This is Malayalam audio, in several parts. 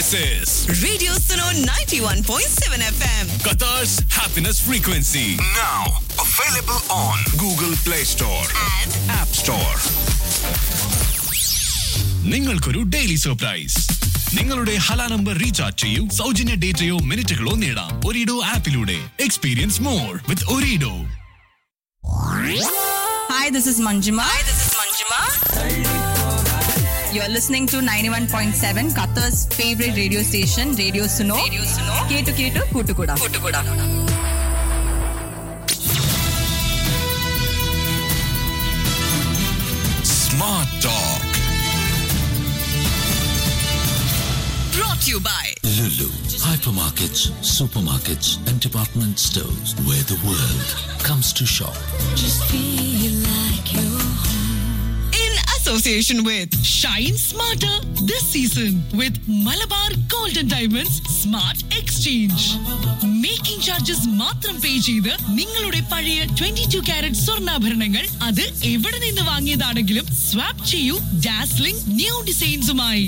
This is Radio Suno 91.7 FM. Qatar's happiness frequency. Now available on Google Play Store, And App Store. നിങ്ങൾക്കൊരു ഡെയിലി സർപ്രൈസ് നിങ്ങളുടെ ഹല നമ്പർ റീചാർജ് ചെയ്യൂ സൗജന്യ ഡേറ്റയോ മിനിറ്റുകളോ നേടാം ഒരിഡോ ആപ്പിലൂടെ എക്സ്പീരിയൻസ് മോർ വിത്ത് ഒരിഡോ Hi, this is Manjima. Hi, this is Manjima. You're listening to 91.7 Qatar's favorite radio station, Radio Suno. Radio Suno. Ketu Ketu Kutukuda. Kutukuda. Smart Talk. Brought to you by Lulu, hypermarkets, supermarkets, and department stores where the world comes to shop. in association with Shine Smarter this season with Malabar Golden Diamonds Smart Exchange. Making charges മാത്രം പേ ചെയ്ത് നിങ്ങളുടെ പഴയ ട്വന്റി ടു കാരറ്റ് സ്വർണ്ണാഭരണങ്ങൾ അത് എവിടെ നിന്ന് വാങ്ങിയതാണെങ്കിലും സ്വാപ്പ് ചെയ്യൂ ഡാസ്ലിംഗ് ന്യൂ ഡിസൈൻസുമായി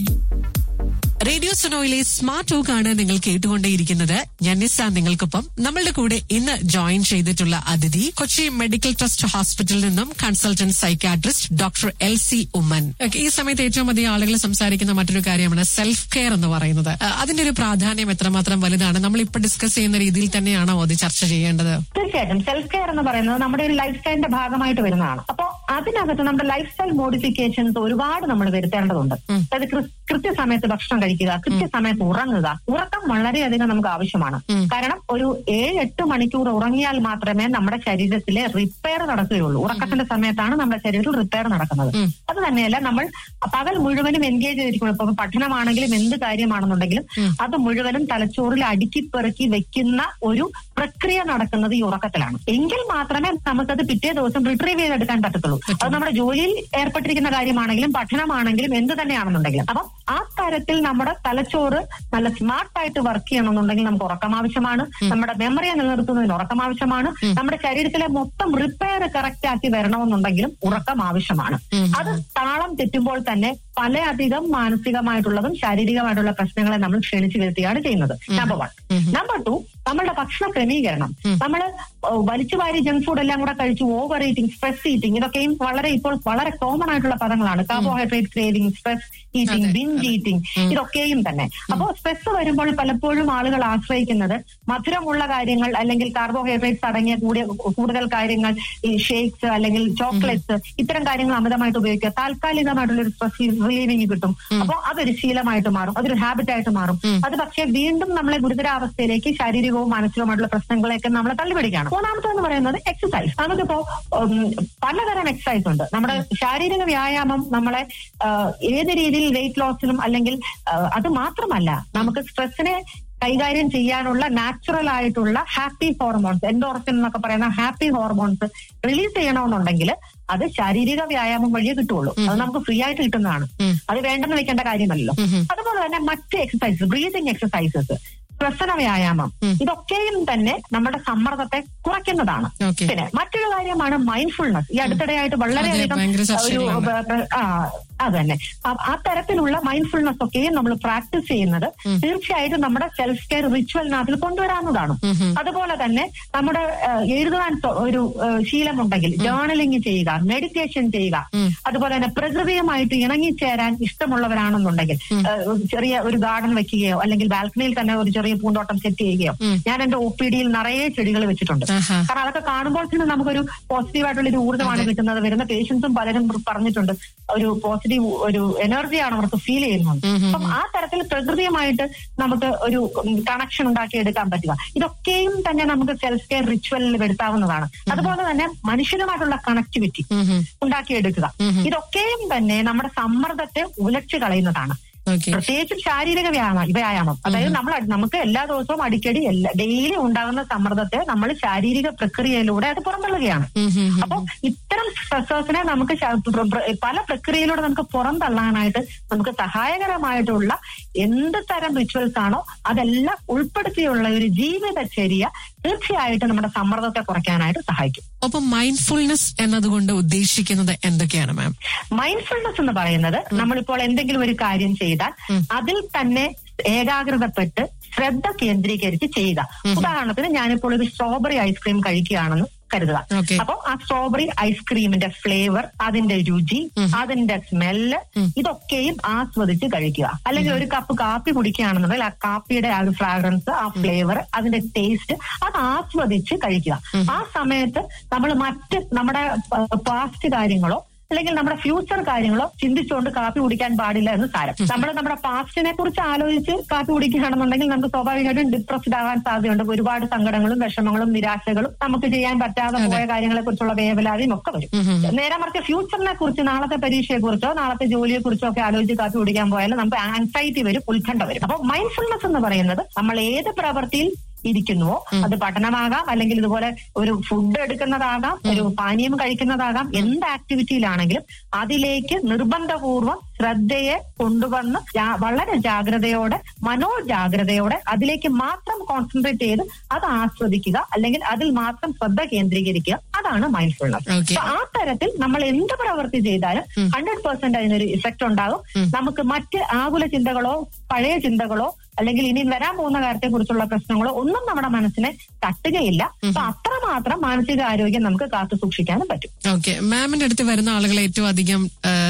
റേഡിയോ സുനോയിലെ സ്മാർട്ട് ടോക്ക് ആണ് നിങ്ങൾ കേട്ടുകൊണ്ടേയിരിക്കുന്നത് ഞാൻ നിസ്സ നിങ്ങൾക്കൊപ്പം നമ്മളുടെ കൂടെ ഇന്ന് ജോയിൻ ചെയ്തിട്ടുള്ള അതിഥി കൊച്ചി മെഡിക്കൽ ട്രസ്റ്റ് ഹോസ്പിറ്റലിൽ നിന്നും consultant psychiatrist doctor L C Oommen Okay, ഈ സമയത്ത് ഏറ്റവും അധികം ആളുകൾ സംസാരിക്കുന്ന മറ്റൊരു കാര്യമാണ് സെൽഫ് കെയർ എന്ന് പറയുന്നത് അഹ് അതിന്റെ ഒരു പ്രാധാന്യം എത്രമാത്രം വലുതാണ് നമ്മൾ ഇപ്പൊ ഡിസ്കസ് ചെയ്യുന്ന രീതിയിൽ തന്നെയാണോ അത് ചർച്ച ചെയ്യേണ്ടത് തീർച്ചയായിട്ടും സെൽഫ് കെയർ എന്ന് പറയുന്നത് നമ്മുടെ ഒരു ലൈഫ് സ്റ്റൈലിന്റെ ഭാഗമായിട്ട് വരുന്നതാണ് അപ്പോൾ അതിനകത്ത് നമ്മുടെ ലൈഫ് സ്റ്റൈൽ മോഡിഫിക്കേഷൻസ് ഒരുപാട് നമ്മൾ വരുത്തേണ്ടതുണ്ട് അതായത് കൃ- കൃത്യസമയത്ത് ഭക്ഷണം കഴിക്കുക കൃത്യസമയത്ത് ഉറങ്ങുക ഉറക്കം വളരെയധികം നമുക്ക് ആവശ്യമാണ് കാരണം ഒരു ഏഴ് എട്ട് മണിക്കൂർ ഉറങ്ങിയാൽ മാത്രമേ നമ്മുടെ ശരീരത്തിലെ റിപ്പയർ നടക്കുകയുള്ളൂ ഉറക്കത്തിന്റെ സമയത്താണ് നമ്മുടെ ശരീരത്തിൽ റിപ്പയർ നടക്കുന്നത് അത് തന്നെയല്ല നമ്മൾ പകൽ മുഴുവനും എൻഗേജ് ചെയ്തിരിക്കണം ഇപ്പൊ പഠനമാണെങ്കിലും എന്ത് കാര്യമാണെന്നുണ്ടെങ്കിലും അത് മുഴുവനും തലച്ചോറിൽ അടുക്കി പെറുക്കി വെക്കുന്ന ഒരു പ്രക്രിയ നടക്കുന്നത് ഈ ഉറക്കത്തിലാണ് എങ്കിൽ മാത്രമേ നമുക്കത് പിറ്റേ ദിവസം റിട്രീവ് ചെയ്തെടുക്കാൻ പറ്റത്തുള്ളൂ അത് നമ്മുടെ ജോലിയിൽ ഏർപ്പെട്ടിരിക്കുന്ന കാര്യമാണെങ്കിലും പഠനമാണെങ്കിലും എന്ത് തന്നെയാണെന്നുണ്ടെങ്കിലും അപ്പം ആ തരത്തിൽ നമ്മുടെ തലച്ചോറ് നല്ല സ്മാർട്ടായിട്ട് വർക്ക് ചെയ്യണമെന്നുണ്ടെങ്കിൽ നമുക്ക് ഉറക്കം ആവശ്യമാണ് നമ്മുടെ മെമ്മറിയെ നിലനിർത്തുന്നതിന് ഉറക്കം ആവശ്യമാണ് നമ്മുടെ ശരീരത്തിലെ മൊത്തം റിപ്പയർ കറക്റ്റ് ആക്കി വരണമെന്നുണ്ടെങ്കിലും ഉറക്കം ആവശ്യമാണ് അത് താളം തെറ്റുമ്പോൾ തന്നെ പലയധികം മാനസികമായിട്ടുള്ളതും ശാരീരികമായിട്ടുള്ള പ്രശ്നങ്ങളെ നമ്മൾ ക്ഷണിച്ചു വരുത്തുകയാണ് ചെയ്യുന്നത് നമ്പർ വൺ നമ്പർ ടു നമ്മളുടെ ഭക്ഷണ ക്രമീകരണം നമ്മൾ വലിച്ചു വാരി ജങ്ക് ഫുഡ് എല്ലാം കൂടെ കഴിച്ചു ഓവർ ഈറ്റിംഗ് സ്ട്രെസ് ഈറ്റിംഗ് ഇതൊക്കെയും വളരെ ഇപ്പോൾ വളരെ കോമൺ ആയിട്ടുള്ള പദങ്ങളാണ് carbohydrate craving stress eating binge eating ഇതൊക്കെയും തന്നെ അപ്പോൾ സ്ട്രെസ് വരുമ്പോൾ പലപ്പോഴും ആളുകൾ ആശ്രയിക്കുന്നത് മധുരമുള്ള കാര്യങ്ങൾ അല്ലെങ്കിൽ കാർബോഹൈഡ്രേറ്റ്സ് അടങ്ങിയ കൂടിയ കൂടുതൽ കാര്യങ്ങൾ ഈ ഷേക്സ് അല്ലെങ്കിൽ ചോക്ലേറ്റ്സ് ഇത്തരം കാര്യങ്ങൾ അമിതമായിട്ട് ഉപയോഗിക്കുക താൽക്കാലികമായിട്ടുള്ള ഒരു സ്ട്രെസ് റിലീവിങ് കിട്ടും അപ്പോൾ അതൊരു ശീലമായിട്ട് മാറും അതൊരു ഹാബിറ്റ് ആയിട്ട് മാറും അത് പക്ഷേ വീണ്ടും നമ്മളെ ഗുരുതരാവസ്ഥയിലേക്ക് ശാരീരികവും മാനസികവുമായിട്ടുള്ള പ്രശ്നങ്ങളെയൊക്കെ നമ്മളെ തള്ളിപിടിക്കുകയാണ് മൂന്നാമത്തെന്ന് പറയുന്നത് എക്സസൈസ് നമുക്കിപ്പോ ഉം, പലതരം എക്സസൈസ് ഉണ്ട് നമ്മുടെ ശാരീരിക വ്യായാമം നമ്മളെ ആ, ഏത് രീതിയിൽ വെയിറ്റ് ലോസിനും അല്ലെങ്കിൽ ആ, അത് മാത്രമല്ല നമുക്ക് സ്ട്രെസ്സിനെ കൈകാര്യം ചെയ്യാനുള്ള നാച്ചുറൽ ആയിട്ടുള്ള ഹാപ്പി ഹോർമോൺസ് എൻഡോർഫിൻ എന്നൊക്കെ പറയുന്ന ഹാപ്പി ഹോർമോൺസ് റിലീസ് ചെയ്യണമെന്നുണ്ടെങ്കിൽ അത് ശാരീരിക വ്യായാമം വഴിയേ കിട്ടുള്ളൂ അത് നമുക്ക് ഫ്രീ ആയിട്ട് കിട്ടുന്നതാണ് അത് വേണ്ടെന്ന് വെക്കേണ്ട കാര്യമല്ലല്ലോ അതുപോലെ തന്നെ മറ്റ് എക്സസൈസ് ബ്രീതിങ് എക്സസൈസസ് ശ്വസന വ്യായാമം ഇതൊക്കെയും തന്നെ നമ്മുടെ സമ്മർദ്ദത്തെ കുറയ്ക്കുന്നതാണ് Okay. പിന്നെ മറ്റൊരു കാര്യമാണ് മൈൻഡ്ഫുൾനെസ് ഈ അടുത്തിടെയായിട്ട് വളരെയധികം ഭയങ്കര ഒരു ചർച്ചയിലാണ്. ബ- ബ- ആ അത് തന്നെ ആ- ആ തരത്തിലുള്ള മൈൻഡ്ഫുൾനെസ് ഒക്കെയും നമ്മൾ പ്രാക്ടീസ് ചെയ്യുന്നത് തീർച്ചയായിട്ടും നമ്മുടെ സെൽഫ് കെയർ റിച്വലിനകത്തിൽ കൊണ്ടുവരാവുന്നതാണ് അതുപോലെ തന്നെ നമ്മുടെ ആ, എഴുതാൻ തൊ- ഒരു ആ, ശീലമുണ്ടെങ്കിൽ ജേർണലിംഗ് ചെയ്യുക മെഡിറ്റേഷൻ ചെയ്യുക അതുപോലെ തന്നെ പ്രകൃതിയുമായിട്ട് ഇണങ്ങിച്ചേരാൻ ഇഷ്ടമുള്ളവരാണെന്നുണ്ടെങ്കിൽ ആ, ചെറിയ ഒരു ഗാർഡൻ വെക്കുകയോ അല്ലെങ്കിൽ ബാൽക്കണിയിൽ തന്നെ ഒരു ചെറിയ പൂന്തോട്ടം സെറ്റ് ചെയ്യുകയോ ഞാൻ എന്റെ ഒ പി ഡിയിൽ നിറയെ ചെടികൾ വെച്ചിട്ടുണ്ട് ആഹാ. കാരണം അതൊക്കെ കാണുമ്പോൾ തന്നെ നമുക്കൊരു പോസിറ്റീവ് ആയിട്ടുള്ള ഒരു ഊർജ്ജമാണ് കിട്ടുന്നത് വരുന്ന പേഷ്യൻസും പലരും പറഞ്ഞിട്ടുണ്ട് ഒരു പോസിറ്റീവ് ഒരു എനർജിയാണ് അവർക്ക് ഫീൽ ചെയ്യുന്നത് അപ്പം ആ തരത്തിൽ പ്രകൃതിയുമായിട്ട് നമുക്ക് ഒരു കണക്ഷൻ ഉണ്ടാക്കിയെടുക്കാൻ പറ്റുക ഇതൊക്കെയും തന്നെ നമുക്ക് സെൽഫ് കെയർ റിച്വലിൽ വരുത്താവുന്നതാണ് അതുപോലെ തന്നെ മനുഷ്യനുമായിട്ടുള്ള കണക്ടിവിറ്റി ഉണ്ടാക്കിയെടുക്കുക ഇതൊക്കെയും തന്നെ നമ്മുടെ സമ്മർദ്ദത്തെ ഉലച്ചു കളയുന്നതാണ് ഓക്കെ പ്രത്യേകിച്ചും ശാരീരിക വ്യായാമം വ്യായാമം അതായത് നമ്മൾ അടി- നമുക്ക് എല്ലാ ദിവസവും അടിക്കടി എല്ലാ ഡെയിലി ഉണ്ടാകുന്ന സമ്മർദ്ദത്തെ നമ്മൾ ശാരീരിക പ്രക്രിയയിലൂടെ അത് പുറന്തള്ളുകയാണ് അപ്പൊ ഇത്തരം സ്ട്രെസ്സേഴ്സിനെ നമുക്ക് ശ- പ്ര- പ്ര- പല പ്രക്രിയയിലൂടെ നമുക്ക് പുറന്തള്ളാനായിട്ട് നമുക്ക് സഹായകരമായിട്ടുള്ള എന്ത് തരം റിച്വൽസ് ആണോ അതെല്ലാം ഉൾപ്പെടുത്തിയുള്ള ഒരു ജീവിതചര്യ തീർച്ചയായിട്ടും നമ്മുടെ സമ്മർദ്ദത്തെ കുറയ്ക്കാനായിട്ട് സഹായിക്കും അപ്പൊ മൈൻഡ്ഫുൾനെസ് എന്നതുകൊണ്ട് ഉദ്ദേശിക്കുന്നത് എന്തൊക്കെയാണ് മാം മൈൻഡ്ഫുൾനെസ് എന്ന് പറയുന്നത് നമ്മളിപ്പോൾ എന്തെങ്കിലും ഒരു കാര്യം ചെയ്താൽ അതിൽ തന്നെ ഏകാഗ്രതപ്പെട്ട് ശ്രദ്ധ കേന്ദ്രീകരിച്ച് ചെയ്യുക ഉദാഹരണത്തിന് ഞാനിപ്പോൾ ഒരു സ്ട്രോബെറി ഐസ്ക്രീം കഴിക്കുകയാണെന്ന് കരുതുക Okay. അപ്പൊ ആ സ്ട്രോബെറി ഐസ്ക്രീമിന്റെ ഫ്ലേവർ അതിന്റെ രുചി അതിന്റെ സ്മെല്ല് ഇതൊക്കെയും ആസ്വദിച്ച് കഴിക്കുക അല്ലെങ്കിൽ ഒരു കപ്പ് കാപ്പി കുടിക്കുകയാണെന്നുണ്ടെങ്കിൽ ആ കാപ്പിയുടെ ആ ഒരു ഫ്രാഗ്രൻസ് ആ ഫ്ലേവർ അതിന്റെ ടേസ്റ്റ് അത് ആസ്വദിച്ച് കഴിക്കുക ആ സമയത്ത് നമ്മൾ മറ്റ് നമ്മുടെ പാസ്റ്റ് കാര്യങ്ങളോ അല്ലെങ്കിൽ നമ്മുടെ ഫ്യൂച്ചർ കാര്യങ്ങളോ ചിന്തിച്ചുകൊണ്ട് കാപ്പി കുടിക്കാൻ പാടില്ല എന്ന് സാരം നമ്മൾ നമ്മുടെ പാസ്റ്റിനെ കുറിച്ച് ആലോചിച്ച് കാപ്പി കുടിക്കുകയാണെന്നുണ്ടെങ്കിൽ നമുക്ക് സ്വാഭാവികമായിട്ടും ഡിപ്രസ്ഡ് ആകാൻ സാധ്യതയുണ്ട് ഒരുപാട് സങ്കടങ്ങളും വിഷമങ്ങളും നിരാശകളും നമുക്ക് ചെയ്യാൻ പറ്റാതെ പോയ കാര്യങ്ങളെ കുറിച്ചുള്ള വേവലാതിയും ഒക്കെ വരും നേരെ മറിച്ച് ഫ്യൂച്ചറിനെ കുറിച്ച് നാളത്തെ പരീക്ഷയെ കുറിച്ചോ നാളത്തെ ജോലിയെ കുറിച്ചോ ഒക്കെ ആലോചിച്ച് കാപ്പി കുടിക്കാൻ പോയാൽ നമുക്ക് ആൻസൈറ്റി വരും ഉത്കണ്ഠ വരും അപ്പൊ മൈൻഡ്ഫുൾനെസ് എന്ന് പറയുന്നത് നമ്മൾ ഏത് പ്രവൃത്തിയിൽ ഇരിക്കുന്നുവോ അത് പഠനമാകാം അല്ലെങ്കിൽ ഇതുപോലെ ഒരു ഫുഡ് എടുക്കുന്നതാകാം ഒരു പാനീയം കഴിക്കുന്നതാകാം എന്ത് ആക്ടിവിറ്റിയിലാണെങ്കിലും അതിലേക്ക് നിർബന്ധപൂർവം ശ്രദ്ധയെ കൊണ്ടുവന്ന് ജാ- വളരെ ജാഗ്രതയോടെ മനോജാഗ്രതയോടെ അതിലേക്ക് മാത്രം കോൺസെൻട്രേറ്റ് ചെയ്ത് അത് ആസ്വദിക്കുക അല്ലെങ്കിൽ അതിൽ മാത്രം ശ്രദ്ധ കേന്ദ്രീകരിക്കുക അതാണ് മൈൻഡ്ഫുൾനെസ് Okay. ആ തരത്തിൽ നമ്മൾ എന്ത് പ്രവൃത്തി ചെയ്താലും ഹൺഡ്രഡ് പെർസെന്റ് അതിനൊരു ഇഫക്റ്റ് ഉണ്ടാകും നമുക്ക് മറ്റ് ആകുല ചിന്തകളോ പഴയ ചിന്തകളോ അല്ലെങ്കിൽ ഇനി വരാൻ പോകുന്ന കാര്യത്തെ കുറിച്ചുള്ള പ്രശ്നങ്ങളോ ഒന്നും നമ്മുടെ മനസ്സിനെ തട്ടുകയില്ല അപ്പൊ അത്രമാത്രം മാനസിക ആരോഗ്യം നമുക്ക് കാത്തു സൂക്ഷിക്കാനും പറ്റും ഓക്കെ മാമിന്റെ അടുത്ത് വരുന്ന ആളുകൾ ഏറ്റവും അധികം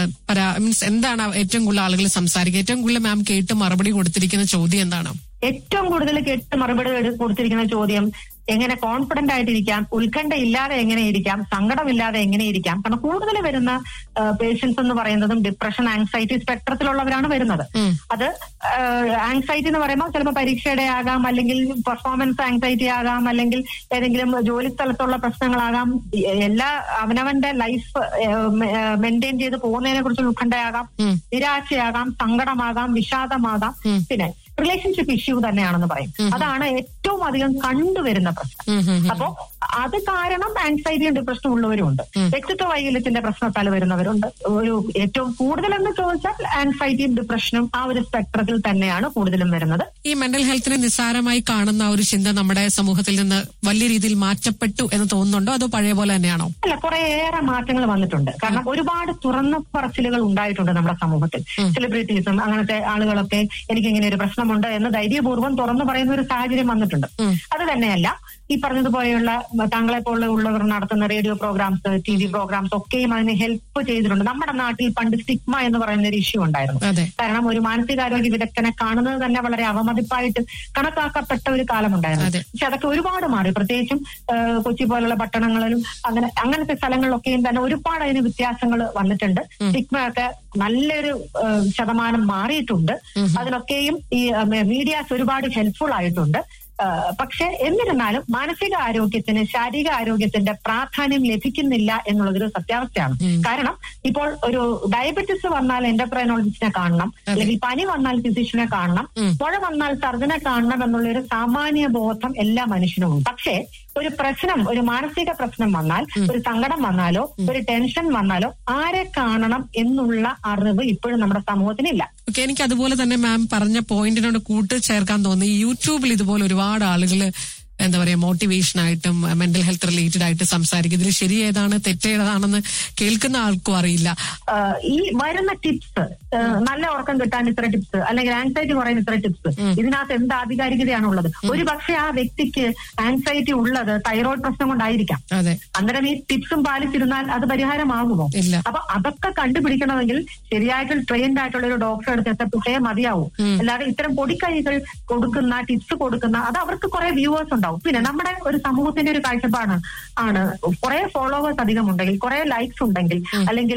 മീൻസ് എന്താണ് ഏറ്റവും കൂടുതൽ ആളുകൾ സംസാരിക്കുക ഏറ്റവും കൂടുതൽ മാം കേട്ട് മറുപടി കൊടുത്തിരിക്കുന്ന ചോദ്യം എന്താണ് ഏറ്റവും കൂടുതൽ കേട്ട് മറുപടി എടു- കൊടുത്തിരിക്കുന്ന ചോദ്യം എങ്ങനെ കോൺഫിഡന്റ് ആയിട്ടിരിക്കാം ഉത്കണ്ഠ ഇല്ലാതെ എങ്ങനെ ഇരിക്കാം സങ്കടമില്ലാതെ എങ്ങനെ ഇരിക്കാം കാരണം കൂടുതൽ വരുന്ന പേഷ്യൻസ് എന്ന് പറയുന്നതും ഡിപ്രഷൻ ആങ്സൈറ്റി സ്പെക്ട്രത്തിലുള്ളവരാണ് വരുന്നത് അത് ആങ്സൈറ്റി എന്ന് പറയുമ്പോൾ ചിലപ്പോൾ പരീക്ഷയുടെ ആകാം അല്ലെങ്കിൽ പെർഫോമൻസ് ആങ്സൈറ്റി ആകാം അല്ലെങ്കിൽ ഏതെങ്കിലും ജോലി സ്ഥലത്തുള്ള പ്രശ്നങ്ങളാകാം എ- എല്ലാ അവനവന്റെ ലൈഫ് മെയിൻറ്റെയിൻ ചെയ്ത് പോകുന്നതിനെ കുറിച്ച് ഉത്കണ്ഠയാകാം നിരാശയാകാം സങ്കടമാകാം വിഷാദമാകാം പിന്നെ റിലേഷൻഷിപ്പ് ഇഷ്യൂ തന്നെയാണെന്ന് പറയും അതാണ് ഏറ്റവും അധികം കണ്ടുവരുന്ന പ്രശ്നം അപ്പോ അത് കാരണം ആൻസൈറ്റിയും ഡിപ്രഷനും ഉള്ളവരും ഉണ്ട് വ്യക്തിത്വ വൈകല്യത്തിന്റെ പ്രശ്നത്താൽ വരുന്നവരുണ്ട് ഒരു ഏറ്റവും കൂടുതലെന്ന് ചോദിച്ചാൽ ആൻസൈറ്റിയും ഡിപ്രഷനും ആ ഒരു സ്പെക്ട്രത്തിൽ തന്നെയാണ് കൂടുതലും വരുന്നത് ഈ മെന്റൽ ഹെൽത്തിനെ നിസ്സാരമായി കാണുന്ന ഒരു ചിന്ത നമ്മുടെ സമൂഹത്തിൽ നിന്ന് വലിയ രീതിയിൽ മാറ്റപ്പെട്ടു എന്ന് തോന്നുന്നുണ്ടോ അതോ പഴയ പോലെ തന്നെയാണോ അല്ല കുറേയേറെ മാറ്റങ്ങൾ വന്നിട്ടുണ്ട് കാരണം ഒരുപാട് തുറന്ന പറച്ചിലുകൾ ഉണ്ടായിട്ടുണ്ട് നമ്മുടെ സമൂഹത്തിൽ സെലിബ്രിറ്റീസും അങ്ങനത്തെ ആളുകളൊക്കെ എനിക്ക് ഇങ്ങനെ ഒരു പ്രശ്നമുണ്ട് എന്ന് ധൈര്യപൂർവ്വം തുറന്നു പറയുന്ന ഒരു സാഹചര്യം വന്നിട്ടുണ്ട് അത് തന്നെയല്ല ഈ പറഞ്ഞതുപോലെയുള്ള താങ്കളെ പോലെ ഉള്ളവർ നടത്തുന്ന radio programmes T V programmes ഒക്കെയും അതിന് ഹെൽപ്പ് ചെയ്തിട്ടുണ്ട് നമ്മുടെ നാട്ടിൽ പണ്ട് സ്റ്റിഗ്മ എന്ന് പറയുന്ന ഒരു ഇഷ്യൂ ഉണ്ടായിരുന്നു അതെ കാരണം ഒരു മാനസികാരോഗ്യ വിദഗ്ധനെ കാണുന്നത് തന്നെ വളരെ അവമതിപ്പായിട്ട് കണക്കാക്കപ്പെട്ട ഒരു കാലമുണ്ടായിരുന്നു അതെ. പക്ഷെ അതൊക്കെ ഒരുപാട് മാറി പ്രത്യേകിച്ചും ആ, കൊച്ചി പോലുള്ള പട്ടണങ്ങളിലും അങ്ങനെ അങ്ങനത്തെ സ്ഥലങ്ങളിലൊക്കെയും തന്നെ ഒരുപാട് അതിന് വ്യത്യാസങ്ങൾ വന്നിട്ടുണ്ട് സ്റ്റിഗ്മ ഒക്കെ നല്ലൊരു ആ, ശതമാനം മാറിയിട്ടുണ്ട് അതിലൊക്കെയും ഈ മീഡിയാസ് ഒരുപാട് ഹെൽപ്ഫുൾ ആയിട്ടുണ്ട് ആ, പക്ഷെ എന്നിരുന്നാലും മാനസിക ആരോഗ്യത്തിന് ശാരീരിക ആരോഗ്യത്തിന്റെ പ്രാധാന്യം ലഭിക്കുന്നില്ല എന്നുള്ളതൊരു സത്യാവസ്ഥയാണ് കാരണം ഇപ്പോൾ ഒരു ഡയബറ്റിസ് വന്നാൽ എന്റർപ്രൈനോളജിസ്റ്റിനെ കാണണം അല്ലെങ്കിൽ പനി വന്നാൽ ഫിസിഷ്യനെ കാണണം പുഴ വന്നാൽ സർജനെ കാണണം എന്നുള്ളൊരു സാമാന്യ ബോധം എല്ലാ മനുഷ്യനും ഉണ്ട് പക്ഷേ ഒരു പ്രശ്നം ഒരു മാനസിക പ്രശ്നം വന്നാൽ ഒരു സങ്കടം വന്നാലോ ഒരു ടെൻഷൻ വന്നാലോ ആരെ കാണണം എന്നുള്ള അറിവ് ഇപ്പോഴും നമ്മുടെ സമൂഹത്തിനില്ല ഓക്കെ എനിക്ക് അതുപോലെ തന്നെ മാം പറഞ്ഞ പോയിന്റിനോട് കൂട്ട് ചേർക്കാൻ തോന്നി യൂട്യൂബിൽ ഇതുപോലെ ഒരുപാട് ആളുകൾ എന്താ പറയാ മോട്ടിവേഷൻ ആയിട്ടും മെന്റൽ ഹെൽത്ത് റിലേറ്റഡ് ആയിട്ട് സംസാരിക്കും ഇതിൽ ശരി ഏതാണ് തെറ്റേതാണെന്ന് കേൾക്കുന്ന ആൾക്കും അറിയില്ല ആ, ഈ വരുന്ന ടിപ്സ് നല്ല ഉറക്കം കിട്ടാൻ ഇത്ര ടിപ്സ് അല്ലെങ്കിൽ ആൻസൈറ്റി കുറയാൻ ഇത്ര ടിപ്സ് ഇതിനകത്ത് എന്ത് ആധികാരികതയാണ് ഉള്ളത് ഒരു പക്ഷേ ആ വ്യക്തിക്ക് ആൻസൈറ്റി ഉള്ളത് തൈറോയ്ഡ് പ്രശ്നം കൊണ്ടായിരിക്കാം അതെ അന്നേരം ഈ ടിപ്സും പാലിച്ചിരുന്നാൽ അത് പരിഹാരമാകുമോ ഇല്ല. അപ്പൊ അതൊക്കെ കണ്ടുപിടിക്കണമെങ്കിൽ ശരിയായിട്ട് ട്രെയിൻഡ് ആയിട്ടുള്ള ഒരു ഡോക്ടറെ അടുത്ത് എത്തപ്പെട്ടേ മതിയാവും അല്ലാതെ ഇത്തരം പൊടിക്കൈകൾ കൊടുക്കുന്ന ടിപ്സ് കൊടുക്കുന്ന അത് അവർക്ക് കുറെ വ്യൂവേഴ്സ് ഉണ്ടാവും പിന്നെ നമ്മുടെ ഒരു സമൂഹത്തിന്റെ ഒരു കാഴ്ചപ്പാടാണ് ആണ് കുറെ ഫോളോവേഴ്സ് അധികം ഉണ്ടെങ്കിൽ കുറെ ലൈക്സ് ഉണ്ടെങ്കിൽ അല്ലെങ്കിൽ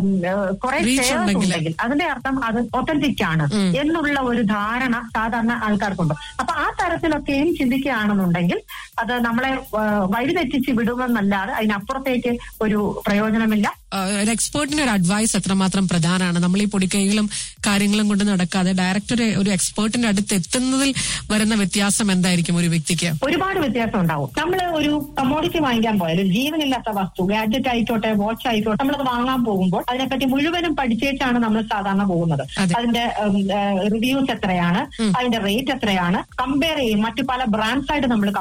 കുറെ Reach ഷെയർസ് ഉണ്ടെങ്കിൽ. ഉണ്ടെങ്കിൽ അതിന്റെ അർത്ഥം അത് ഒത്തന്റിക് ആണ് എന്നുള്ള ഒരു ധാരണ സാധാരണ ആൾക്കാർക്കുണ്ട് അപ്പൊ ആ തരത്തിലൊക്കെയും ചിന്തിക്കുകയാണെന്നുണ്ടെങ്കിൽ അത് നമ്മളെ ആ, വഴിതെറ്റിച്ച് വിടുമെന്നല്ലാതെ അതിനപ്പുറത്തേക്ക് ഒരു പ്രയോജനമില്ല ആ, ഒരു എക്സ്പേർട്ടിന്റെ ഒരു അഡ്വൈസ് എത്രമാത്രം പ്രധാനമാണ് നമ്മൾ ഈ പൊടിക്കൈകളും കാര്യങ്ങളും കൊണ്ട് നടക്കാതെ ഡയറക്റ്റ് ഒരു ഒരു എക്സ്പേർട്ടിന്റെ അടുത്ത് എത്തുന്നതിൽ വരുന്ന വ്യത്യാസം എന്തായിരിക്കും ഒരു വ്യക്തിക്ക് ഒരുപാട് വ്യത്യാസം ഉണ്ടാവും നമ്മൾ ഒരു കമോഡിറ്റി വാങ്ങിക്കാൻ പോയാൽ ഒരു ജീവനില്ലാത്ത വസ്തു ഗാഡ്ജറ്റ് ആയിക്കോട്ടെ വാച്ച് ആയിക്കോട്ടെ നമ്മളത് വാങ്ങാൻ പോകുമ്പോൾ അതിനെപ്പറ്റി മുഴുവനും പഠിച്ചേച്ചാണ് നമ്മൾ സാധാരണ പോകുന്നത് അതെ. അതിന്റെ റിവ്യൂസ് എത്രയാണ് അതിന്റെ റേറ്റ് എത്രയാണ് കമ്പയർ ചെയ്യും മറ്റു പല ബ്രാൻഡ്സ് ആയിട്ട് നമ്മൾ കമ്പയർ ചെയ്യും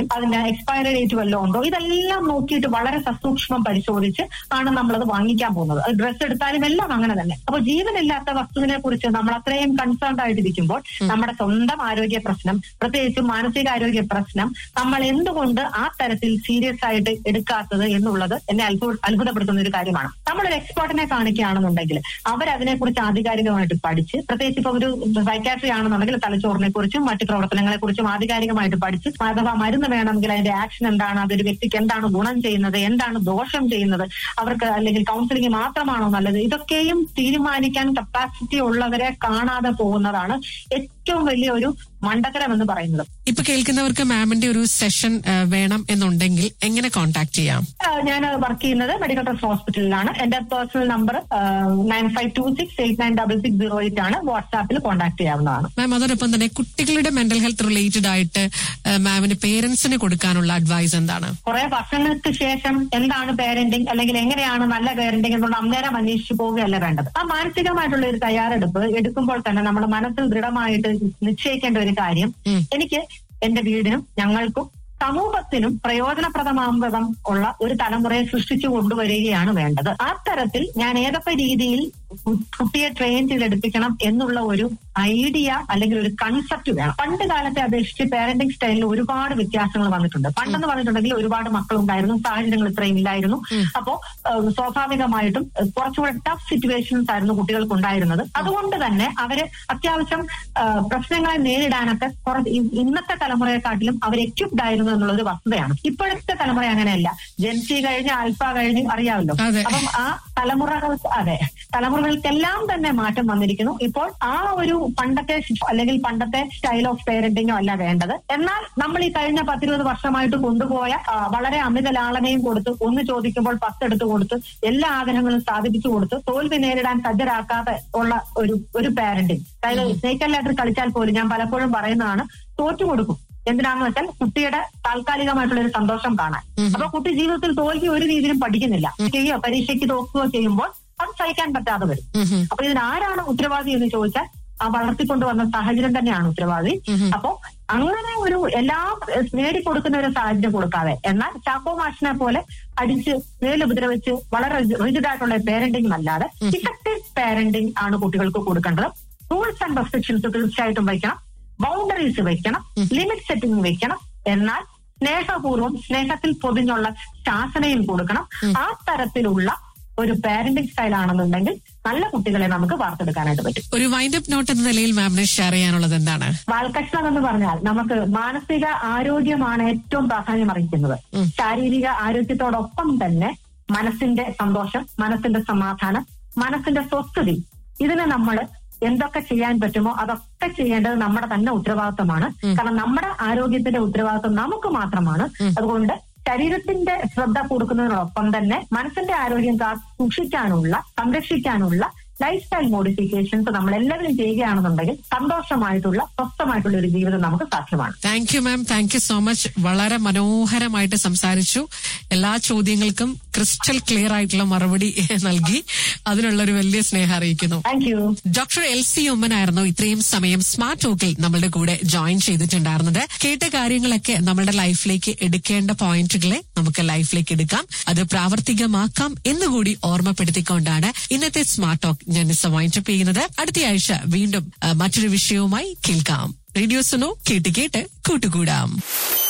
അതിന്റെ എക്സ്പയറി ഡേറ്റ് വല്ലതും ഉണ്ടോ ഇതെല്ലാം നോക്കിയിട്ട് വളരെ സസൂക്ഷ്മം പരിശോധിച്ച് ആണ് നമ്മളത് വാങ്ങിക്കാൻ പോകുന്നത് അത് ഡ്രസ്സ് എടുത്താലും എല്ലാം അങ്ങനെ തന്നെ അപ്പൊ ജീവനില്ലാത്ത വസ്തുവിനെ കുറിച്ച് നമ്മൾ അത്രയും കൺസേൺഡ് ആയിട്ടിരിക്കുമ്പോൾ നമ്മുടെ സ്വന്തം ആരോഗ്യ പ്രശ്നം പ്രത്യേകിച്ചും മാനസികാരോഗ്യ പ്രശ്നം നമ്മൾ എന്തുകൊണ്ട് ആ തരത്തിൽ സീരിയസ് ആയിട്ട് എടുക്കാത്തത് എന്നുള്ളത് എന്നെ അത്ഭുത അത്ഭുതപ്പെടുത്തുന്ന ഒരു കാര്യമാണ് നമ്മളൊരു എക്സ്പേർട്ടിനെ കാണിക്കുകയാണെന്നുണ്ടെങ്കിൽ അവരതിനെ കുറിച്ച് ആധികാരികമായിട്ട് പഠിച്ച് പ്രത്യേകിച്ച് ഇപ്പൊ ഒരു സൈക്കാട്രി ആണെന്നുണ്ടെങ്കിൽ തലച്ചോറിനെ കുറിച്ചും മറ്റു പ്രവർത്തനങ്ങളെ കുറിച്ചും ആധികാരികമായിട്ട് പഠിച്ച് അഥവാ മരുന്ന് വേണമെങ്കിൽ അതിന്റെ ആക്ഷൻ എന്താണ് അതൊരു വ്യക്തിക്ക് എന്താണ് ഗുണം ചെയ്യുന്നത് എന്താണ് ദോഷം ചെയ്യുന്നത് അവർക്ക് അല്ലെങ്കിൽ കൗൺസിലിംഗ് മാത്രമാണോ നല്ലത് ഇതൊക്കെയും തീരുമാനിക്കാൻ കപ്പാസിറ്റി ഉള്ളവരെ കാണാതെ പോകുന്നതാണ് ഏറ്റവും വലിയ ഒരു മണ്ടത്തരം എന്ന് പറയുന്നത് ഇപ്പൊ കേൾക്കുന്നവർക്ക് മാമിന്റെ ഒരു സെഷൻ വേണം എന്നുണ്ടെങ്കിൽ എങ്ങനെ കോൺടാക്ട് ചെയ്യാം ഞാൻ വർക്ക് ചെയ്യുന്നത് മെഡിക്കൽ ട്രസ്റ്റ് ഹോസ്പിറ്റലിലാണ് എന്റെ personal number nine five two six eight nine double six zero eight ആണ് വാട്സാപ്പിൽ കോൺടാക്ട് ചെയ്യാവുന്നതാണ് മാം അതോടൊപ്പം തന്നെ കുട്ടികളുടെ മെന്റൽ ഹെൽത്ത് റിലേറ്റഡ് ആയിട്ട് മാമിന് പേരൻസിന് കൊടുക്കാനുള്ള അഡ്വൈസ് എന്താണ് കുറെ വർഷങ്ങൾക്ക് ശേഷം എന്താണ് പേരന്റിങ് അല്ലെങ്കിൽ എങ്ങനെയാണ് നല്ല പേരന്റിങ് എന്നുള്ള അന്നേരം അന്വേഷിച്ചു പോവുകയല്ല വേണ്ടത് ആ മാനസികമായിട്ടുള്ള ഒരു തയ്യാറെടുപ്പ് എടുക്കുമ്പോൾ തന്നെ നമ്മുടെ മനസ്സിൽ ദൃഢമായിട്ട് നിശ്ചയിക്കേണ്ട ഒരു കാര്യം എനിക്ക് എന്റെ വീടിനും ഞങ്ങൾക്കും സമൂഹത്തിനും പ്രയോജനപ്രദമാം ഉള്ള ഒരു തലമുറയെ സൃഷ്ടിച്ചു കൊണ്ടുവരികയാണ് വേണ്ടത് ആ തരത്തിൽ ഞാൻ ഏതൊക്കെ രീതിയിൽ കുട്ടിയെ ട്രെയിൻ ചെയ്തെടുപ്പിക്കണം എന്നുള്ള ഒരു ഐഡിയ അല്ലെങ്കിൽ ഒരു കൺസെപ്റ്റ് വേണം പണ്ട് കാലത്തെ അപേക്ഷിച്ച് പാരന്റിംഗ് സ്റ്റൈലിൽ ഒരുപാട് വ്യത്യാസങ്ങൾ വന്നിട്ടുണ്ട് പണ്ടെന്ന് പറഞ്ഞിട്ടുണ്ടെങ്കിൽ ഒരുപാട് മക്കളുണ്ടായിരുന്നു സാഹചര്യങ്ങൾ ഇത്രയും ഇല്ലായിരുന്നു അപ്പോ ഏഹ്, സ്വാഭാവികമായിട്ടും ഏഹ്, കുറച്ചുകൂടെ ടഫ് സിറ്റുവേഷൻസ് ആയിരുന്നു കുട്ടികൾക്ക് ഉണ്ടായിരുന്നത് അതുകൊണ്ട് തന്നെ അവര് അത്യാവശ്യം ഏഹ്, പ്രശ്നങ്ങളെ നേരിടാനൊക്കെ കുറച്ച് ഇ- ഇന്നത്തെ തലമുറയെക്കാട്ടിലും അവർ എക്യുപ്ഡ് ആയിരുന്നു എന്നുള്ളത് ഒരു വസ്തുതയാണ് ഇപ്പോഴത്തെ തലമുറ അങ്ങനെയല്ല ജെൻസി കഴിഞ്ഞ് ആൽഫ കഴിഞ്ഞ് അറിയാമല്ലോ അതെ. അപ്പം ആ തലമുറകൾ അതെ തലമുറകൾക്കെല്ലാം തന്നെ മാറ്റം വന്നിരിക്കുന്നു ഇപ്പോൾ ആ ഒരു പണ്ടത്തെ ശിക്ഷ അല്ലെങ്കിൽ പണ്ടത്തെ സ്റ്റൈൽ ഓഫ് പേരന്റിങ്ങോ അല്ല വേണ്ടത് എന്നാൽ നമ്മൾ ഈ കഴിഞ്ഞ പത്തിരുപത് വർഷമായിട്ട് കൊണ്ടുപോയ ആ, വളരെ അമിത ലാളനയും കൊടുത്ത് ഒന്ന് ചോദിക്കുമ്പോൾ പത്തെടുത്ത് കൊടുത്ത് എല്ലാ ആഗ്രഹങ്ങളും സാധിപ്പിച്ചു കൊടുത്ത് തോൽവി നേരിടാൻ സജ്ജരാക്കാതെ ഉള്ള ഒരു ഒരു പാരന്റിങ് അതായത് സ്നേക്കല്ലായിട്ട് കളിച്ചാൽ പോലും ഞാൻ പലപ്പോഴും പറയുന്നതാണ് തോറ്റു കൊടുക്കും എന്തിനാന്ന് വെച്ചാൽ കുട്ടിയുടെ താൽക്കാലികമായിട്ടുള്ള ഒരു സന്തോഷം കാണാൻ അപ്പൊ കുട്ടി ജീവിതത്തിൽ തോൽവി ഒരു രീതിയിലും പഠിക്കുന്നില്ല ചെയ്യുകയോ പരീക്ഷയ്ക്ക് തോക്കുകയോ ചെയ്യുമ്പോൾ അത് സഹിക്കാൻ പറ്റാതെ വരും അപ്പൊ ഇതിന് ആരാണ് ഉത്തരവാദി എന്ന് ചോദിച്ചാൽ ആ വളർത്തിക്കൊണ്ടുവന്ന സാഹചര്യം തന്നെയാണ് ഉത്തരവാദി അപ്പോ അങ്ങനെ ഒരു എല്ലാം ഏഹ്, നേടിക്കൊടുക്കുന്ന ഒരു സാഹചര്യം കൊടുക്കാതെ എന്നാൽ ചാക്കോ മാഷിനെ പോലെ അടിച്ച് മേലുപദ്രവിച്ച് വളരെ റിജിഡ് ആയിട്ടുള്ള പേരന്റിംഗ് അല്ലാതെ ഇഫക്റ്റീവ് പേരന്റിംഗ് ആണ് കുട്ടികൾക്ക് കൊടുക്കേണ്ടത് റൂൾസ് ആൻഡ് റെസ്ട്രിക്ഷൻസ് തീർച്ചയായിട്ടും വയ്ക്കണം ബൗണ്ടറീസ് വെക്കണം ലിമിറ്റ് സെറ്റിംഗ് വെക്കണം എന്നാൽ സ്നേഹപൂർവ്വം സ്നേഹത്തിൽ പൊതിഞ്ഞുള്ള ശാസനയും കൊടുക്കണം ആ തരത്തിലുള്ള ഒരു പാരന്റിംഗ് സ്റ്റൈൽ ആണെന്നുണ്ടെങ്കിൽ നല്ല കുട്ടികളെ നമുക്ക് വാർത്തെടുക്കാനായിട്ട് പറ്റും ഒരു വൈൻഡ് അപ്പ് നോട്ട് എന്ന നിലയിൽ മാമിന് ഷെയർ ചെയ്യാനുള്ളത് എന്താണ് വാൽക്കഷ്ണം എന്ന് പറഞ്ഞാൽ നമുക്ക് മാനസിക ആരോഗ്യമാണ് ഏറ്റവും പ്രാധാന്യം അറിയിക്കുന്നത് ശാരീരിക ആരോഗ്യത്തോടൊപ്പം തന്നെ മനസ്സിന്റെ സന്തോഷം മനസ്സിന്റെ സമാധാനം മനസ്സിന്റെ സ്വസ്ഥതി ഇതിന് നമ്മൾ എന്തൊക്കെ ചെയ്യാൻ പറ്റുമോ അതൊക്കെ ചെയ്യേണ്ടത് നമ്മുടെ തന്നെ ഉത്തരവാദിത്തമാണ് കാരണം നമ്മുടെ ആരോഗ്യത്തിന്റെ ഉത്തരവാദിത്തം നമുക്ക് മാത്രമാണ് അതുകൊണ്ട് ശരീരത്തിന്റെ ശ്രദ്ധ കൊടുക്കുന്നതിനോടൊപ്പം തന്നെ മനസ്സിന്റെ ആരോഗ്യം കാ സൂക്ഷിക്കാനുള്ള സംരക്ഷിക്കാനുള്ള ലൈഫ് സ്റ്റൈൽ മോഡിഫിക്കേഷൻസ് നമ്മൾ എല്ലാവരും ചെയ്യുകയാണെന്നുണ്ടെങ്കിൽ സന്തോഷമായിട്ടുള്ള സ്വസ്ഥമായിട്ടുള്ള ഒരു ജീവിതം നമുക്ക് സാധ്യമാണ് thank you ma'am thank you so much വളരെ മനോഹരമായിട്ട് സംസാരിച്ചു എല്ലാ ചോദ്യങ്ങൾക്കും ക്രിസ്റ്റൽ ക്ലിയർ ആയിട്ടുള്ള മറുപടി നൽകി അതിനുള്ള ഒരു വലിയ സ്നേഹം അറിയിക്കുന്നു thank you doctor L C ഉമ്മനായിരുന്നു ഇത്രയും സമയം സ്മാർട്ട് ടോക്കിൽ നമ്മളുടെ കൂടെ ജോയിൻ ചെയ്തിട്ടുണ്ടായിരുന്നത് കേട്ട കാര്യങ്ങളൊക്കെ നമ്മുടെ ലൈഫിലേക്ക് എടുക്കേണ്ട പോയിന്റുകളെ നമുക്ക് ലൈഫിലേക്ക് എടുക്കാം അത് പ്രാവർത്തികമാക്കാം എന്നുകൂടി ഓർമ്മപ്പെടുത്തിക്കൊണ്ടാണ് ഇന്നത്തെ സ്മാർട്ട് ടോക്ക് ഞാൻ വൈൻഡപ്പ് ചെയ്യുന്നത് അടുത്ത ആഴ്ച വീണ്ടും ആ, മറ്റൊരു വിഷയവുമായി കേൾക്കാം റേഡിയോ സുനോ കേട്ട് കേട്ട് കൂട്ടുകൂടാം